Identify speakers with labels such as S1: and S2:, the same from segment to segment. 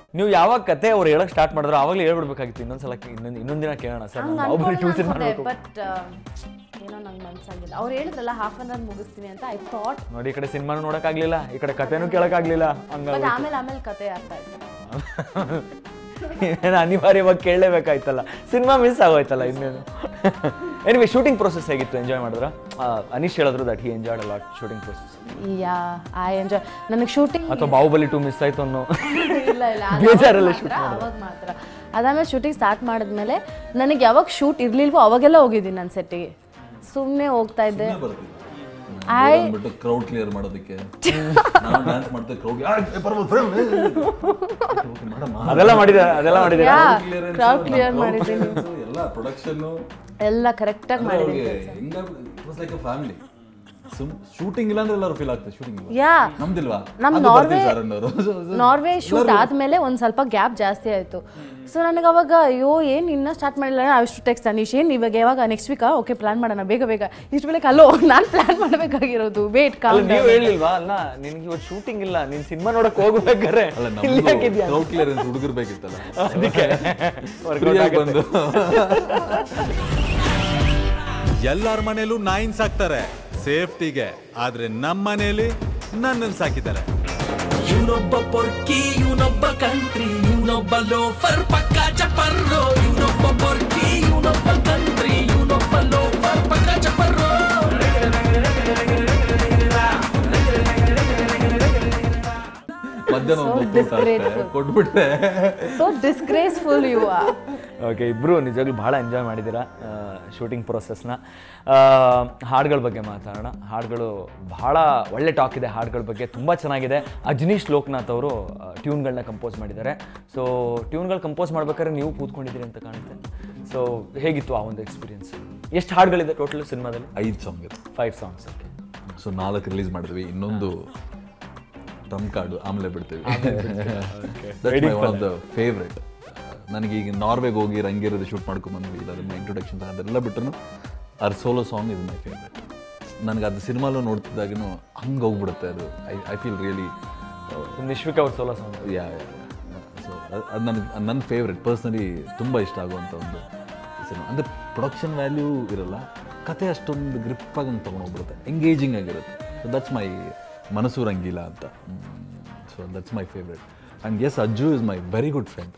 S1: ನೀವು ಯಾವಾಗ ಕತೆ ಅವ್ರು ಹೇಳಕ್ ಸ್ಟಾರ್ಟ್ ಮಾಡಿದ್ರು ಅವಾಗಲೇ ಹೇಳ್ಬಿಡ್ಬೇಕಾಗಿತ್ತು ಇನ್ನೊಂದ್ಸಲ ಇನ್ನೊಂದು ಇನ್ನೊಂದ್ ದಿನ ಕೇಳೋಣ ಸರ್
S2: ಹಂಗೆ
S1: ಬಾಹುಬಲಿ ಟೂ ಸಿನಿಮಾ
S2: ಬಟ್ ಏನೋ ನಂಗೆ ಮನ್ಸಾಗಿಲ್ಲ ಅವ್ರು ಹೇಳಿದ್ರಲ್ಲ ಹಾಫ್ ಅನ್ ಅವರ್ ಮುಗಿಸ್ತೀನಿ ಅಂತ ಐ ಥಾಟ್
S1: ನೋಡಿ ಈ ಕಡೆ ಸಿನಿಮಾನು ನೋಡಕ್ಕಾಗ್ಲಿಲ್ಲ ಈ ಕಡೆ ಕತೆನೂ ಕೇಳಕ್ಕಾಗ್ಲಿಲ್ಲ ಹಂಗ
S2: ಬಟ್ ಆಮೇಲೆ ಆಮೇಲೆ ಕತೆ ಅರ್ಥ ಆಯ್ತು
S1: ಏನು ಅನಿವಾರ್ಯವಾಗಿ ಕೇಳಲೇಬೇಕಾಯ್ತಲ್ಲ ಸಿನಿಮಾ ಮಿಸ್ ಆಗೋಯ್ತಲ್ಲ ಇನ್ನೇನು ಎನಿವೆ ಶೂಟಿಂಗ್ ಪ್ರೊಸೆಸ್ ಹೇಗಿತ್ತು ಎಂಜಾಯ್ ಮಾಡಿದ್ರ ಅನೀಶ್ ಹೇಳಿದ್ರು that he enjoyed a lot shooting process
S2: yeah I enjoy ನನಗೆ ಶೂಟಿಂಗ್
S1: ಅಥವಾ ಬಾಹುಬಲಿ ಟೂ ಮಿಸ್ ಆಯ್ತು ಅನ್ನೋ
S2: ಇಲ್ಲ ಇಲ್ಲ ಅದು
S1: ಬೇಜಾರಲ್ಲೇ
S2: ಅವಾಗ ಮಾತ್ರ, ಅವಾಗ ಮಾತ್ರ ಅದಾದ್ಮೇಲೆ ಶೂಟಿಂಗ್ ಸ್ಟಾರ್ಟ್ ಮಾಡಿದ್ಮೇಲೆ ನನಗೆ ಯಾವಾಗ ಶೂಟ್ ಇರ್ಲಿಲ್ವೋ ಅವಾಗೆಲ್ಲ ಹೋಗಿದ್ದೀನಿ ನನ್ನ ಸೆಟ್ಟಿಗೆ ಸುಮ್ಮನೆ ಹೋಗ್ತಾ ಇದ್ದೆ ಐ
S3: ಬಿಟ್ಟು ಕ್ರೌಡ್ ಕ್ಲಿಯರ್ ಮಾಡೋದಕ್ಕೆ ನಾವು ಡ್ಯಾನ್ಸ್ ಮಾಡ್ತೇವೆ ಕ್ರೌಡ್ ಮಾಡಮ್ಮ
S1: ಅದೆಲ್ಲ ಮಾಡಿದ ಅದೆಲ್ಲ ಮಾಡಿದ
S2: yeah
S3: clearance,
S2: crowd clear
S3: crowd
S2: ಮಾಡಿದ್ದೀನಿ
S3: clearance, ಎಲ್ಲ ಪ್ರೊಡಕ್ಷನ್
S2: ಎಲ್ಲ ಕರೆಕ್ಟಾಗಿ ಮಾಡಿದ್ದೀನಿ
S3: ಹೆಂಗ ಲೈಕ್ ಅ ಫ್ಯಾಮಿಲಿ ಶೂಟಿಂಗ್ ಇಲ್ಲ ಅಂದ್ರೆ ಎಲ್ಲರೂ ಫೀಲ್ ಆಗ್ತದೆ ಶೂಟಿಂಗ್ ಇಲ್ಲ
S2: ಯಾ
S3: ನಮ್ದಿಲ್ವಾ
S2: ನಮ್
S3: ಅದು
S2: ನಾರ್ವೆ
S3: ಬರ್ತೀವಿ ಸರ್ ಅನ್ನೋರು.
S2: ನಾರ್ವೆ ಶೂಟ್ ಆದ್ಮೇಲೆ ಒಂದ್ ಸ್ವಲ್ಪ ಗ್ಯಾಪ್ ಜಾಸ್ತಿ ಆಯ್ತು ಸೊ ನನಗೆ ಅವಾಗ ಅಯ್ಯೋ ಏನ್ ಇನ್ನ ಸ್ಟಾರ್ಟ್ ಮಾಡಿಲ್ಲ ಅಷ್ಟು ಟೆಕ್ಸ್ಟ್ ಅನೀಶ್ ಏನ್ ಇವಾಗ ಯಾವಾಗ ನೆಕ್ಸ್ಟ್ ವೀಕಾ ಓಕೆ ಪ್ಲಾನ್ ಮಾಡೋಣ ಬೇಗ ಬೇಗ ಇಷ್ಟು ಬೆಳಗ್ಗೆ ಅಲ್ಲೋ ನಾನು ಪ್ಲಾನ್ ಮಾಡಬೇಕಾಗಿರೋದು ವೇಟ್
S1: ಅಲ್ಲ
S2: ಕಾಲ್
S1: ನೀವು ಹೇಳಿಲ್ವಾ ಅಲ್ಲ ನಿನ್ಗೆ ಇವತ್ತು ಶೂಟಿಂಗ್ ಇಲ್ಲ ನೀನ್ ಸಿನಿಮಾ ನೋಡಕ್ ಹೋಗ್ಬೇಕಾರೆ
S3: ಅಲ್ಲ
S1: ಇಲ್ಲಿ
S3: ನಮ್ದು
S1: ಯಾಕಿದ್ಯಾ
S3: ಕ್ರೌಡ್ ಕ್ಲಿಯರೆನ್ಸ್ ಹುಡುಗರು ಬೇಕಿತ್ತಲ್ಲ
S1: ಅದಕ್ಕೆ workout
S3: Free ಆಗಿ
S1: ಆಗುತ್ತೆ.
S3: ಬಂದು
S4: ಎಲ್ಲರ ಮನೇಲೂ ನಾಯಿನ್ ಸಾಕ್ತಾರೆ ಸೇಫ್ಟಿಗೆ ಆದ್ರೆ ನಮ್ಮ ಮನೇಲಿ ನನ್ನನ್ನು ಸಾಕಿದ್ದಾರೆ
S5: ಇವನೊಬ್ಬ ಪೊರ್ಕಿ ಇವನೊಬ್ಬ ಕಂಟ್ರಿ ಇವನೊಬ್ಬ ಲೋಫರ್ ಪಕ್ಕ ಚಪರ್ರೋ ಇವನೊಬ್ಬ ಪೊರ್ಕಿ ಇವನೊಬ್ಬ ಕಂಟ್ರಿ ಇವನೊಬ್ಬ ಲೋಫರ್ ಪಕ್ಕ ಚಪರ್ರೋ
S3: ಮಧ್ಯಾಹ್ನ ಒಂದು
S2: So
S3: ಒಪ್ಪುತ್ತ ಅಷ್ಟೇ.
S2: disgraceful.
S3: ಕೊಟ್ಬಿಟ್ರೆ
S2: ಸೊ ಡಿಸ್ಗ್ರೇಸ್ಫುಲ್ ಯು
S1: ಓಕೆ ಇಬ್ಬರು ನಿಜವಾಗ್ಲೂ ಭಾಳ ಎಂಜಾಯ್ ಮಾಡಿದ್ದೀರಾ ಶೂಟಿಂಗ್ ಪ್ರೊಸೆಸ್ನ ಹಾಡುಗಳ ಬಗ್ಗೆ ಮಾತಾಡೋಣ ಹಾಡುಗಳು ಭಾಳ ಒಳ್ಳೆ ಟಾಕ್ ಇದೆ ಹಾಡುಗಳ ಬಗ್ಗೆ ತುಂಬ ಚೆನ್ನಾಗಿದೆ ಅಜ್ನೀಶ್ ಲೋಕನಾಥ್ ಅವರು ಟ್ಯೂನ್ಗಳನ್ನ ಕಂಪೋಸ್ ಮಾಡಿದ್ದಾರೆ ಸೊ ಟ್ಯೂನ್ಗಳು ಕಂಪೋಸ್ ಮಾಡ್ಬೇಕಾದ್ರೆ ನೀವು ಕೂತ್ಕೊಂಡಿದ್ದೀರಿ ಅಂತ ಕಾಣುತ್ತೆ ಸೊ ಹೇಗಿತ್ತು ಆ ಒಂದು ಎಕ್ಸ್ಪೀರಿಯನ್ಸ್ ಎಷ್ಟು ಹಾಡುಗಳಿದೆ ಟೋಟಲ್ ಸಿನಿಮಾದಲ್ಲಿ
S3: ಐದು ಸಾಂಗ್ ಇದೆ
S1: ಫೈವ್ ಸಾಂಗ್ಸ್ ಓಕೆ
S3: ಸೊ ನಾಲ್ಕು ರಿಲೀಸ್ ಮಾಡಿದ್ವಿ ಇನ್ನೊಂದು ಟ್ರಮ್ ಕಾರ್ಡು ಆಮೇಲೆ ಬಿಡ್ತೀವಿ ಒನ್ ಆಫ್ ದ ಫೇವ್ರೆಟ್ ನನಗೆ ಈಗ ನಾರ್ವೆಗೆ ಹೋಗಿ ರಂಗೇರದ ಶೂಟ್ ಮಾಡ್ಕೊಂಬಂದ್ವಿ ಇಲ್ಲ ಅದನ್ನ ಇಂಟ್ರೊಡಕ್ಷನ್ ಅದೆಲ್ಲ ಬಿಟ್ಟರು uh solo song is my favourite ನನಗೆ ಅದು ಸಿನಿಮಾಲು ನೋಡ್ತಿದ್ದಾಗೂ ಹಂಗೆ ಹೋಗ್ಬಿಡುತ್ತೆ ಅದು I I feel really
S1: Nishvika ಅವ್ರ ಸೋಲೋ ಸಾಂಗ್
S3: ಯಾ ಸೊ ಅದು ನನಗೆ ನನ್ನ ಫೇವ್ರೆಟ್ ಪರ್ಸ್ನಲಿ ತುಂಬ ಇಷ್ಟ ಆಗುವಂಥ ಒಂದು ಸಿನಿಮಾ ಅಂದರೆ ಪ್ರೊಡಕ್ಷನ್ ವ್ಯಾಲ್ಯೂ ಇರಲ್ಲ ಕತೆ ಅಷ್ಟೊಂದು ಗ್ರಿಪ್ಪಾಗಿ ಹಂಗೆ ತೊಗೊಂಡೋಗ್ಬಿಡುತ್ತೆ ಎಂಗೇಜಿಂಗ್ ಆಗಿರುತ್ತೆ ಸೊ ದಟ್ಸ್ ಮೈ ಮನಸ್ಸು ರಂಗಿಲ್ಲ ಅಂತ so that's my favourite and as Ajju is my very good friend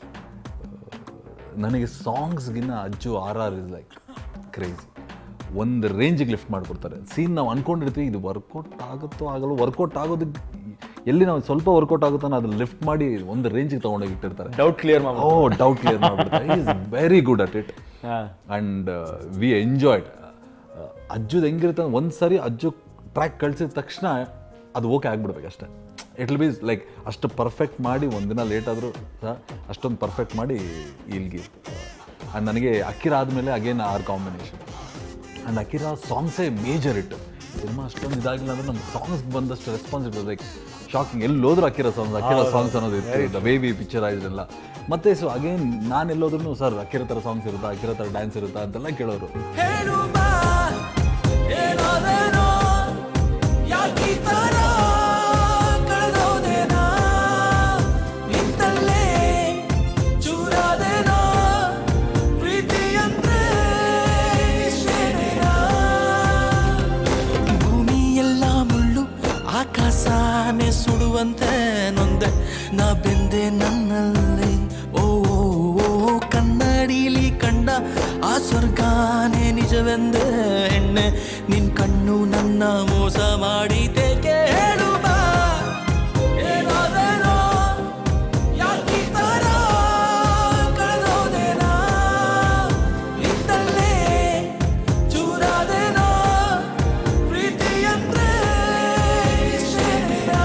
S3: ನನಗೆ ಸಾಂಗ್ಸ್ಗಿನ್ನ Ajju uh uh is like crazy ಒಂದು ರೇಂಜಿಗೆ ಲಿಫ್ಟ್ ಮಾಡಿಕೊಡ್ತಾರೆ ಸೀನ್ ನಾವು ಅನ್ಕೊಂಡಿರ್ತೀವಿ ಇದು ವರ್ಕೌಟ್ ಆಗುತ್ತೋ ಆಗಲ್ಲ ವರ್ಕೌಟ್ ಆಗೋದಕ್ಕೆ ಎಲ್ಲಿ ನಾವು ಸ್ವಲ್ಪ ವರ್ಕೌಟ್ ಆಗುತ್ತೋ ಅದನ್ನ ಲಿಫ್ಟ್ ಮಾಡಿ ಒಂದು ರೇಂಜಿಗೆ ತೊಗೊಂಡೋಗಿ ಇಟ್ಟಿರ್ತಾರೆ
S1: ಡೌಟ್ ಕ್ಲಿಯರ್ ಮಾಡಿ
S3: ಓ ಡೌಟ್ ಕ್ಲಿಯರ್ ಮಾಡ್ಬಿಡ್ತಾರೆ is very good at it
S1: ಹಾಂ
S3: ಆ್ಯಂಡ್ ವಿ ಎಂಜಾಯ್ಡ್ ಅಜ್ಜುದು ಹೆಂಗಿರುತ್ತೆ ಅಂದ್ರೆ ಒಂದು ಸರಿ ಅಜ್ಜು ಟ್ರ್ಯಾಕ್ ಕಳಿಸಿದ ತಕ್ಷಣ ಅದು ಓಕೆ ಆಗ್ಬಿಡ್ಬೇಕು ಅಷ್ಟೇ ಇಟ್ ವಿಲ್ ಬಿ ಲೈಕ್ ಅಷ್ಟು ಪರ್ಫೆಕ್ಟ್ ಮಾಡಿ ಒಂದಿನ ಲೇಟ್ ಆದರೂ ಸಹ ಅಷ್ಟೊಂದು ಪರ್ಫೆಕ್ಟ್ ಮಾಡಿ ಇಲ್ಗಿ ಆ್ಯಂಡ್ ನನಗೆ ಅಕ್ಕಿರ ಆದಮೇಲೆ again our combination and Akira ಸಾಂಗ್ಸೇ ಮೇಜರ್ ಇಟ್ಟು ಸಿನಿಮಾ ಅಷ್ಟೊಂದು ಇದಾಗಿಲ್ಲ ಅಂದ್ರೆ ನಮ್ಮ ಸಾಂಗ್ಸ್ ಬಂದಷ್ಟು ರೆಸ್ಪಾನ್ಸಿಬಲ್ ಲೈಕ್ ಶಾಕಿಂಗ್ ಎಲ್ಲಿ ಹೋದ್ರು ಅಕ್ಕಿರ ಸಾಂಗ್ಸ್ ಅಕ್ಕಿರ ಸಾಂಗ್ಸ್ ಅನ್ನೋದು ಇತ್ತು ಬೇಬಿ ಪಿಕ್ಚರ್ ಎಲ್ಲ ಮತ್ತೆ ಸೊ ಅಗೇನ್ ನಾನು ಎಲ್ಲೋದ್ರೂ ಸರ್ ಅಕ್ಕಿರ ಥರ ಸಾಂಗ್ಸ್ ಇರುತ್ತಾ ಅಕ್ಕಿರ ಥರ ಡ್ಯಾನ್ಸ್ ಇರುತ್ತಾ ಅಂತೆಲ್ಲ ಕೇಳೋರು
S5: ಹೇಳು ಬಾ ಏನಾದೇನೋ ಯಾಕೀ ತರ ಕಳೆದೋದೇನಾ ನಿಂತಲ್ಲೇ ಚೂರಾದೇನೋ ಪ್ರೀತಿ ಅಂದ್ರೆ ಇಷ್ಟೇನೇನಾ ಭೂಮಿ ಎಲ್ಲ ಮುಳ್ಳು ಆಕಾಶನೇ ಸುಡುವಂತೆ ನೊಂದೆ ನಾ ಬೆಂದೆ ನನ್ನಲ್ಲಿ ಓ ಓ, ಓ ಕನ್ನಡಿಲಿ ಕಂಡ ಆ ಸ್ವರ್ಗಾನೇ ನಿಜವೆಂದೆ ಹೆಣ್ಣೆ ನಿನ್ ಕಣ್ಣು ನನ್ನ ಮೋಸ ಮಾಡಿದೆ ಕೇಳು ಬಾ ಏನಾದೇನೋ ಯಾಕೀ ತರ ಕಳೆದೋದೇನಾ ನಿಂತಲ್ಲೇ ಚೂರಾದೇನೋ ಪ್ರೀತಿ ಅಂದ್ರೆ ಇಷ್ಟೇನೇನಾ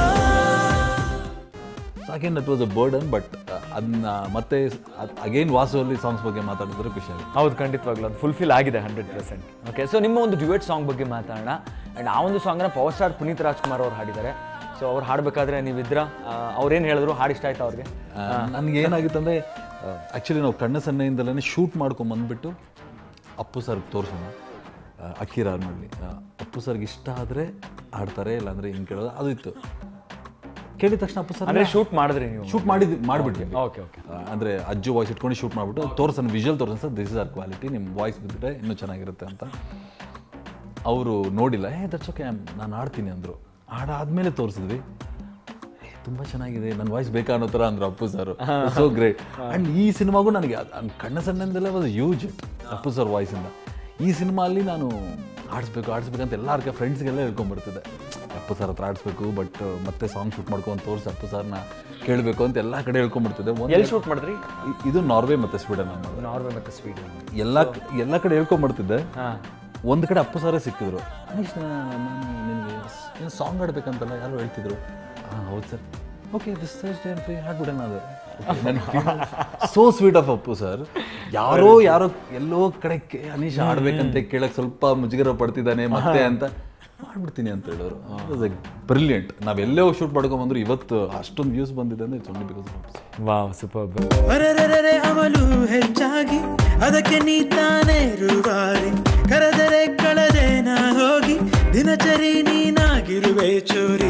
S3: so again that was a burden but ಅದನ್ನ ಮತ್ತೆ ಅಗೇನ್ ವಾಸುವಲ್ಲಿ ಸಾಂಗ್ಸ್ ಬಗ್ಗೆ ಮಾತಾಡಿದ್ರೆ ಖುಷಿ ಆಗುತ್ತೆ
S1: ಹೌದು ಖಂಡಿತವಾಗ್ಲೂ ಅದು ಫುಲ್ಫಿಲ್ ಆಗಿದೆ ಹಂಡ್ರೆಡ್ ಪರ್ಸೆಂಟ್ ಓಕೆ ಸೊ ನಿಮ್ಮ ಒಂದು ಡ್ಯುಯೆಟ್ ಸಾಂಗ್ ಬಗ್ಗೆ ಮಾತಾಡೋಣ ಆ್ಯಂಡ್ ಆ ಒಂದು ಸಾಂಗ್ನ ಪವರ್ ಸ್ಟಾರ್ ಪುನೀತ್ ರಾಜ್ಕುಮಾರ್ ಅವ್ರು ಹಾಡಿದ್ದಾರೆ ಸೊ ಅವ್ರು ಹಾಡಬೇಕಾದ್ರೆ ನೀವಿದ್ರ ಅವ್ರೇನು ಹೇಳಿದ್ರು ಹಾಡು ಇಷ್ಟ ಆಯ್ತಾ ಅವ್ರಿಗೆ
S3: ನನಗೆ ಏನಾಗಿತ್ತು ಅಂದರೆ ಆ್ಯಕ್ಚುಲಿ ನಾವು ಕಣ್ಣ ಸನ್ನೆಯಿಂದಲೇ ಶೂಟ್ ಮಾಡ್ಕೊಂಡು ಬಂದ್ಬಿಟ್ಟು ಅಪ್ಪು ಸರ್ಗೆ ತೋರಿಸೋಣ ಅಕ್ಕಿರಾರ್ ಮಾಡಲಿ ಅಪ್ಪು ಸರ್ಗೆ ಇಷ್ಟ ಆದರೆ ಆಡ್ತಾರೆ ಇಲ್ಲಾಂದರೆ ಹಿಂಗೆ ಕೇಳೋದು ಅದು ಇತ್ತು ಕೇಳಿದ ತಕ್ಷಣ ಅಪ್ಪು ಸರ್
S1: ಅಂದ್ರೆ ಶೂಟ್ ಮಾಡಿದ್ರಿ ನೀವು
S3: ಶೂಟ್ ಮಾಡಿದ್ ಮಾಡಿಬಿಟ್ವಿ
S1: ಓಕೆ ಓಕೆ
S3: ಆ, ಅಂದ್ರೆ ಅಜ್ಜು ವಾಯ್ಸ್ ಇಟ್ಕೊಂಡು ಶೂಟ್ ಮಾಡಿಬಿಟ್ಟು ತೋರ್ಸನ್ ವಿಜುವಲ್ ತೋರ್ಸನ್ sir this is our quality ನಿಮ್ಮ ವಾಯ್ಸ್ ಬಿದ್ದರೆ ಇನ್ನೂ ಚೆನ್ನಾಗಿರುತ್ತೆ ಅಂತ ಅವರು ನೋಡಿಲ್ಲ ಏ ದಟ್ಸ್ ಓಕೆ ನಾನು ಆಡ್ತೀನಿ ಅಂದರು ಆಡಾದ್ಮೇಲೆ ತೋರಿಸಿದ್ವಿ ಏ ತುಂಬ ಚೆನ್ನಾಗಿದೆ ನನ್ನ ವಾಯ್ಸ್ ಬೇಕಾ ಅನ್ನೋ ಥರ ಅಂದ್ರು Appu sir so great and ಈ ಸಿನಿಮಾಗೂ ನನಗೆ ಅದ್- ಅದ್ ಕಣ್ಣ ಸಣ್ಣದಲ್ಲೇ ವಾಸ್ ಯೂಜ್ ಅಪ್ಪು ಸರ್ ವಾಯ್ಸಿಂದ ಈ ಸಿನಿಮಾ ಅಲ್ಲಿ ನಾನು ಆಡಿಸ್ಬೇಕು ಆಡಿಸ್ಬೇಕಂತ ಎಲ್ಲರಿಗೆ ಫ್ರೆಂಡ್ಸ್ಗೆಲ್ಲ ಹೇಳ್ಕೊಂಬರ್ತಿದ್ದೆ ಅಪ್ಪು ಸರ್ ಹತ್ರ ಆಡಿಸ್ಬೇಕು ಬಟ್ ಮತ್ತೆ ಸಾಂಗ್ ಶೂಟ್ ಮಾಡ್ಕೊಂಡು ತೋರಿಸಿ ಅಪ್ಪು ಸರ್ನ ಕೇಳಬೇಕು ಅಂತ ಎಲ್ಲ ಕಡೆ ಹೇಳ್ಕೊಂಬರ್ತಿದ್ದೆ ಒಂದು
S1: ಎಲ್ಲಿ ಶೂಟ್ ಮಾಡಿದ್ರಿ
S3: ಇ- ಇದು ನಾರ್ವೆ ಮತ್ತೆ ಸ್ವೀಡನ್ ಮಾಡಿದೆ
S1: ನಾರ್ವೆ ಮತ್ತು ಸ್ವೀಡನ್
S3: ಎಲ್ಲ ಎಲ್ಲ ಕಡೆ ಹೇಳ್ಕೊಂಬರ್ತಿದ್ದೆ
S1: ಹಾಂ
S3: ಒಂದು ಕಡೆ ಅಪ್ಪು ಸಾರೇ ಸಿಕ್ಕಿದ್ರು ಅನೀಶ್ ನಾನು ನಿನಗೆ ಏನು ಸಾಂಗ್ ಆಡ್ಬೇಕಂತಲ್ಲ ಯಾರೋ ಹೇಳ್ತಿದ್ರು ಹಾಂ ಹೌದು sir okay this Thursday free ಹಾಡ್ಬಿಡೋಣ ಅದು so sweet of Appu sir ಯಾರೋ ಯಾರೋ ಎಲ್ಲೋ ಕಡೆ ಕೇ- ಅನೀಶ್ ಆಡ್ಬೇಕಂತ ಕೇಳಕ್ ಸ್ವಲ್ಪ ಮುಜುಗರ ಪಡ್ತಿದ್ದಾನೆ ಮತ್ತೆ ಅಂತ ಮಾಡ್ಬಿಡ್ತೀನಿ ಅಂತ ಹೇಳಿದ್ರು ಬ್ರಿಲಿಯಂಟ್ ನಾವೆಲ್ಲೇ ಶೂಟ್ ಮಾಡ್ಕೊಂಬಂದ್ರು ಇವತ್ತು ಅಷ್ಟೊಂದು ವ್ಯೂಸ್ ಬಂದಿದೆ ಅಂದ್ರೆ it's only because of
S1: wow super
S6: ಅರೆರೆರೆರೆ ಅವಳು ಹೆಚ್ಚಾಗಿ ಅದಕ್ಕೆ ನೀ ತಾನೇ ರೂವಾರಿ ಕರೆದರೆ ಕಳೆದೆ ನಾ ಹೋಗಿ ದಿನಚರಿ ನೀನಾಗಿರುವೆ ಚೋರಿ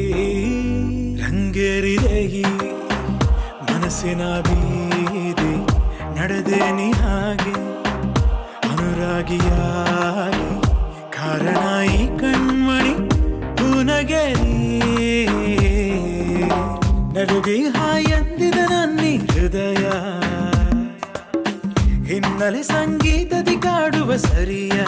S6: ರಂಗೇರಿದೆ ಈ ಮನಸ್ಸಿನ ಬೀದಿ ನಡೆದೆ ನೀ ಹಾಗೆ ಅನುರಾಗಿಯಾಗಿ ಕಾರಣ ಈ ಕಣ್ಮಣಿ ಪುನಗೆರಿ ನಡುಗಿ ಹಾಯಂದಿದ ನನ್ನಿ ಹೃದಯ ಹಿನ್ನೆಲೆ ಸಂಗೀತದಿ ಕಾಡುವ ಸರಿಯ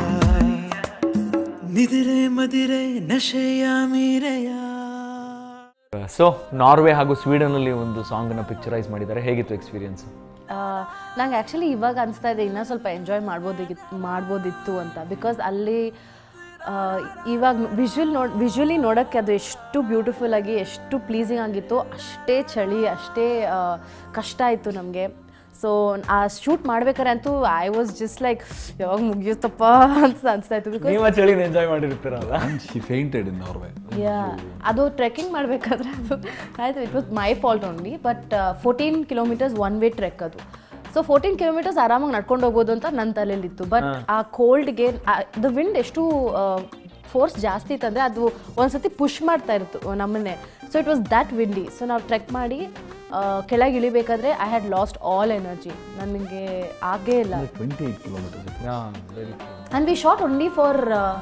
S6: ನಿದಿರೆ ಮದಿರೆ ನಶೆಯ ಮೀರೆಯ
S1: ಸೊ ನಾರ್ವೆ ಹಾಗೂ ಸ್ವೀಡನಲ್ಲಿ ಒಂದು ಸಾಂಗನ್ನು ಪಿಕ್ಚರೈಸ್ ಮಾಡಿದ್ದಾರೆ ಹೇಗಿತ್ತು ಎಕ್ಸ್ಪೀರಿಯನ್ಸ್
S2: ನಂಗೆ ಆ್ಯಕ್ಚುಲಿ ಇವಾಗ ಅನಿಸ್ತಾ ಇದೆ ಇನ್ನೂ ಸ್ವಲ್ಪ ಎಂಜಾಯ್ ಮಾಡ್ಬೋದಿತ್ತು ಮಾಡ್ಬೋದಿತ್ತು ಅಂತ ಬಿಕಾಸ್ ಅಲ್ಲಿ ಆ, ಇವಾಗ ವಿಜುವಲ್ ನೋಡ್ ವಿಜುವಲಿ ನೋಡೋಕ್ಕೆ ಅದು ಎಷ್ಟು ಬ್ಯೂಟಿಫುಲ್ ಆಗಿ ಎಷ್ಟು ಪ್ಲೀಸಿಂಗ್ ಆಗಿತ್ತು ಅಷ್ಟೇ ಚಳಿ ಅಷ್ಟೇ ಆ, ಕಷ್ಟ ಆಯಿತು ನಮಗೆ ಸೊ ಆ ಶೂಟ್ ಮಾಡ್ಬೇಕಾರೆ ಅಂತೂ ಐ ವಾಸ್ ಜಸ್ಟ್ ಲೈಕ್ ಯಾವಾಗ ಮುಗಿಯುತ್ತಪ್ಪ ಅಂತ ಅನಿಸ್ತಾ ಇತ್ತು ಬಿಕಾಸ್
S1: ನೀವು ಚಳಿನ ಎಂಜಾಯ್ ಮಾಡಿರ್ತೀರಲ್ಲ
S3: she fainted in Norway
S2: yeah ಅದು ಟ್ರೆಕ್ಕಿಂಗ್ ಮಾಡಬೇಕಾದ್ರೆ ಅದು ಆಯಿತು it was my fault only but fourteen kilometres one way trek ಅದು ಸೊ ಫೋರ್ಟೀನ್ ಕಿಲೋಮೀಟರ್ಸ್ ಆರಾಮಾಗಿ ನಡ್ಕೊಂಡು ಹೋಗ್ಬೋದು ಅಂತ ನನ್ನ ತಲೆಯಲ್ಲಿತ್ತು ಬಟ್ ಆ ಕೋಲ್ಡ್ಗೆ ದ ವಿಂಡ್ ಎಷ್ಟು ಫೋರ್ಸ್ ಜಾಸ್ತಿ ಇತ್ತಂದರೆ ಅದು ಒಂದ್ಸತಿ ಪುಷ್ ಮಾಡ್ತಾ ಇತ್ತು ನಮ್ಮನ್ನೇ so it was that windy so ನಾವು ಟ್ರೆಕ್ ಮಾಡಿ ಆ, ಕೆಳಗೆ ಇಳಿಬೇಕಾದ್ರೆ I had lost all energy ನನಗೆ ಆಗೇ ಇಲ್ಲ
S3: ಟ್ವೆಂಟಿ ಏಯ್ಟ್ ಕಿಲೋಮೀಟರ್ಸ್
S1: ಹಾಂ very
S2: And we shot only for uh,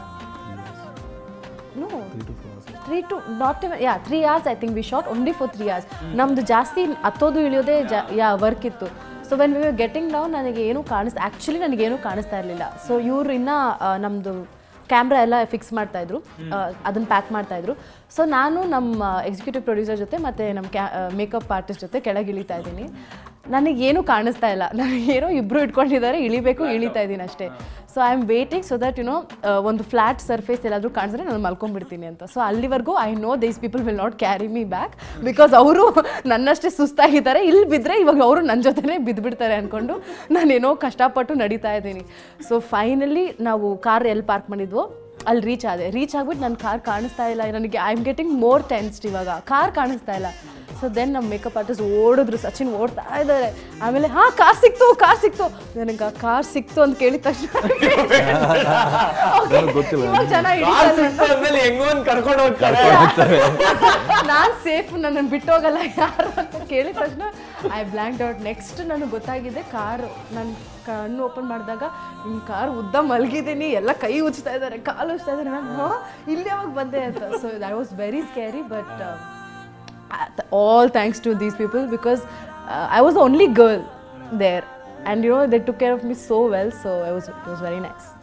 S2: no three to not yeah three hours I think we shot only for three hours ನಮ್ದು ಜಾಸ್ತಿ ಹತ್ತೋದು ಇಳಿಯೋದೇ ಜಾ ಯಾ ವರ್ಕ್ ಇತ್ತು so when we getting down ನನಗೆ ಏನೂ ಕಾಣಿಸ್ actually ನನಗೇನು ಕಾಣಿಸ್ತಾ ಇರಲಿಲ್ಲ ಸೊ ಇವ್ರು ಇನ್ನೂ ನಮ್ಮದು ಕ್ಯಾಮ್ರಾ ಎಲ್ಲ ಫಿಕ್ಸ್ ಮಾಡ್ತಾಯಿದ್ರು ಅದನ್ನು ಪ್ಯಾಕ್ ಮಾಡ್ತಾಯಿದ್ರು ಸೊ ನಾನು ನಮ್ಮ ಎಕ್ಸಿಕ್ಯೂಟಿವ್ ಪ್ರೊಡ್ಯೂಸರ್ ಜೊತೆ ಮತ್ತು ನಮ್ಮ ಕ್ಯಾ ಮೇಕಪ್ ಆರ್ಟಿಸ್ಟ್ ಜೊತೆ ಕೆಳಗೆ ಇಳಿತಾ ಇದ್ದೀನಿ ನನಗೇನು ಕಾಣಿಸ್ತಾ ಇಲ್ಲ ನನಗೇನೋ ಇಬ್ಬರು ಇಟ್ಕೊಂಡಿದ್ದಾರೆ ಇಳಿಬೇಕು ಇಳಿತಾ ಇದ್ದೀನಿ ಅಷ್ಟೇ so I am waiting so that you know ಒಂದು ಫ್ಲಾಟ್ ಸರ್ಫೇಸ್ ಎಲ್ಲಾದರೂ ಕಾಣಿಸಿದ್ರೆ ನಾನು ಮಲ್ಕೊಂಡ್ಬಿಡ್ತೀನಿ ಅಂತ ಸೊ ಅಲ್ಲಿವರೆಗೂ I know these people will not carry me back because ಅವರು ನನ್ನಷ್ಟೇ ಸುಸ್ತಾಗಿದ್ದಾರೆ ಇಲ್ಲಿ ಬಿದ್ದರೆ ಇವಾಗ ಅವರು ನನ್ನ ಜೊತೆನೇ ಬಿದ್ದುಬಿಡ್ತಾರೆ ಅಂದ್ಕೊಂಡು ನಾನೇನೋ ಕಷ್ಟಪಟ್ಟು ನಡೀತಾ ಇದ್ದೀನಿ ಸೊ ಫೈನಲಿ ನಾವು ಕಾರ್ ಎಲ್ಲಿ ಪಾರ್ಕ್ ಮಾಡಿದ್ವೋ ಅಲ್ಲಿ ರೀಚ್ ಆದೆ ರೀಚ್ ಆಗ್ಬಿಟ್ಟು ನನ್ನ ಕಾರ್ ಕಾಣಿಸ್ತಾ ಇಲ್ಲ ನನಗೆ I am getting more tensed ಇವಾಗ ಕಾರ್ ಕಾಣಿಸ್ತಾ ಇಲ್ಲ ಸೊ ದೆನ್ ನಮ್ಮ ಮೇಕಪ್ ಆರ್ಟಿಸ್ಟ್ ಓಡಿದ್ರು ಸಚಿನ್ ಓಡ್ತಾ ಇದ್ದಾರೆ ಆಮೇಲೆ ಹಾಂ ಕಾರ್ ಸಿಕ್ತು ಕಾರ್ ಸಿಕ್ತು ನನಗೆ ಆ ಕಾರ್ ಸಿಕ್ತು ಅಂತ ಕೇಳಿದ ತಕ್ಷಣ Okay,
S3: ಗೊತ್ತಿಲ್ಲ.
S2: ಇವಾಗ ಚೆನ್ನಾಗಿ ಹಿಡಿತಾರೆ ಅಂತ.
S1: ಹೆಂಗೋ ಒಂದು ಕರ್ಕೊಂಡು ಹೋಗ್ತಾರೆ
S2: ನಾನು ಸೇಫ್ ನನ್ನನ್ನು ಬಿಟ್ಟೋಗಲ್ಲ ಯಾರು ಅಂತ ಕೇಳಿದ ತಕ್ಷಣ ಐ ಬ್ಲ್ಯಾಂಕ್ ಔಟ್ ನೆಕ್ಸ್ಟ್ ನನಗೆ ಗೊತ್ತಾಗಿದೆ ಕಾರು ನನ್ನ ಕಣ್ಣು ಓಪನ್ ಮಾಡಿದಾಗ ನಿಮ್ಮ ಕಾರ್ ಉದ್ದ ಮಲಗಿದ್ದೀನಿ ಎಲ್ಲ ಕೈ ಉಜ್ತಾ ಇದ್ದಾರೆ ಕಾಲು ಉಜ್ತಾ ಇದ್ದಾರೆ ನಾನು "ಹಾ? ಇಲ್ಲಿ ಯಾವಾಗ ಬಂದೆ ಅಂತ so that was very scary but all thanks to these people because I was only girl there and you know they took care of me so well so I was it was very nice